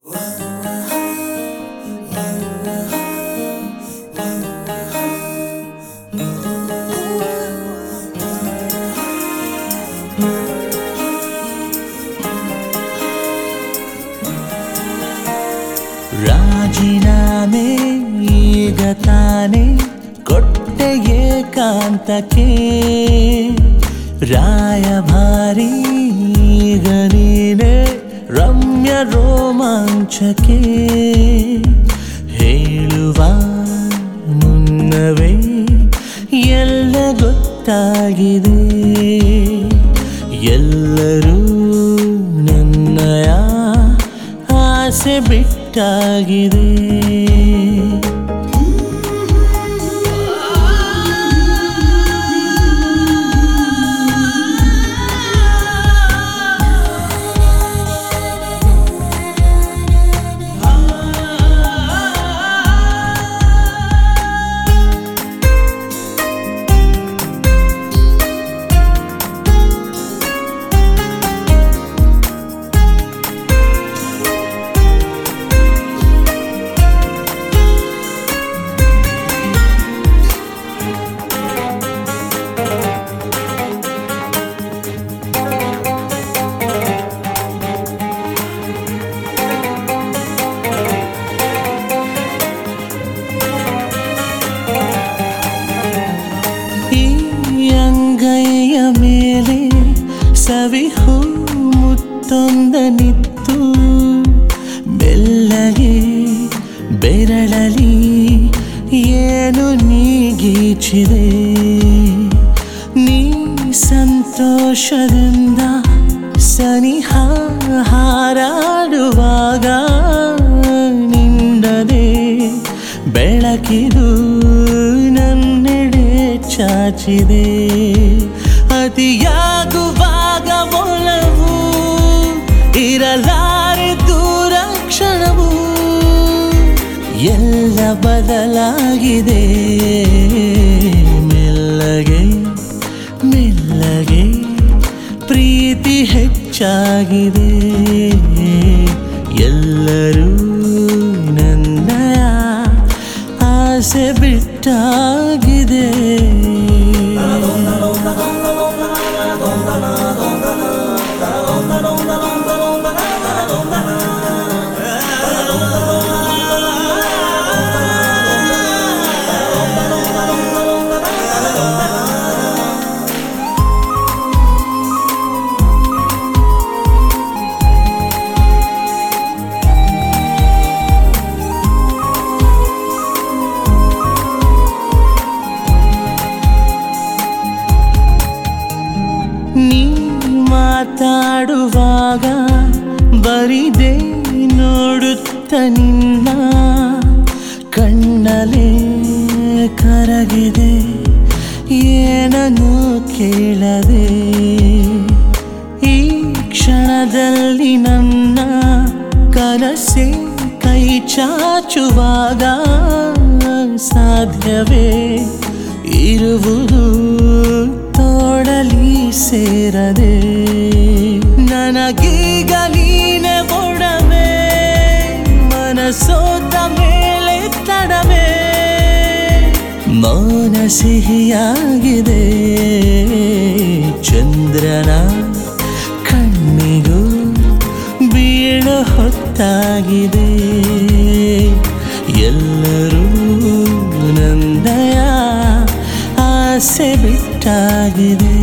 ರಾಜೀನಾಮೆ ಈಗ ತಾನೆ ಕೊಟ್ಟೆ ಏಕಾಂತಕ್ಕೆ ರಾಯಭಾರಿ ಈಗ ನೀನೆ ರಮ್ಯ ರೋಮಾಂಚಕ್ಕೆ ಹೇಳುವ ಮುನ್ನವೇ ಎಲ್ಲ ಗೊತ್ತಾಗಿದೆ ಎಲ್ಲರೂ ನನ್ನಯ ಆಸೆ ಬಿಟ್ಟಾಗಿದೆ ಈ ಅಂಗೈಯ ಮೇಲೆ ಸವಿಹು ಮುತ್ತೊಂದನಿತ್ತು ಬೆಲ್ಲಗೆ ಬೆರಳಲಿ ಏನು ನೀಗೀಚಿದೆ ನೀ ಸಂತೋಷದಿಂದ ಸನಿಹ ಹಾರಾಡುವಾಗ ನಿಂಡದೆ ಬೆಳಕಿದು ನನ್ನೆಡೆ ಚಾಚಿದೆ ಅತಿಯಾಗುವಾಗ ಒಲವು ಇರಲಾರೆ ದೂರ ಕ್ಷಣವು ಎಲ್ಲ ಬದಲಾಗಿದೆ ಮೆಲ್ಲಗೆ ಮೆಲ್ಲಗೆ ಪ್ರೀತಿ ಹೆಚ್ಚಾಗಿದೆ ಎಲ್ಲರೂ ನನ್ನಯ ಆಸೆ ಬಿಟ್ಟಾಗಿದೆ ನೀ ಮಾತಾಡುವಾಗ ಬರಿದೆ ನೋಡುತ್ತ ನಿನ್ನ ಕಣ್ಣಲೆ ಕರಗಿದೆ ಏನನ್ನು ಕೇಳದೆ ಈ ಕ್ಷಣದಲ್ಲಿ ನನ್ನ ಕನಸೆ ಕೈ ಚಾಚುವಾಗ ಸಾಧ್ಯವೇ ಇರುವುದು ತೋಡಲಿ ಸೇರದೆ ನನಗೀಗ ನೀನೆ ಒಡವೆ ಮನಸೋತ ಮೇಲೆ ತಡವೆ ಮೌನ ಸಿಹಿಯಾಗಿದೆ ಚಂದ್ರನ ಕಣ್ಣಿಗೂ ಬೀಳು ಹೊತ್ತಾಗಿದೆ ಎಲ್ಲರೂ ನಂದಯ ಆಸೆ ಬಿಟ್ಟಾಗಿದೆ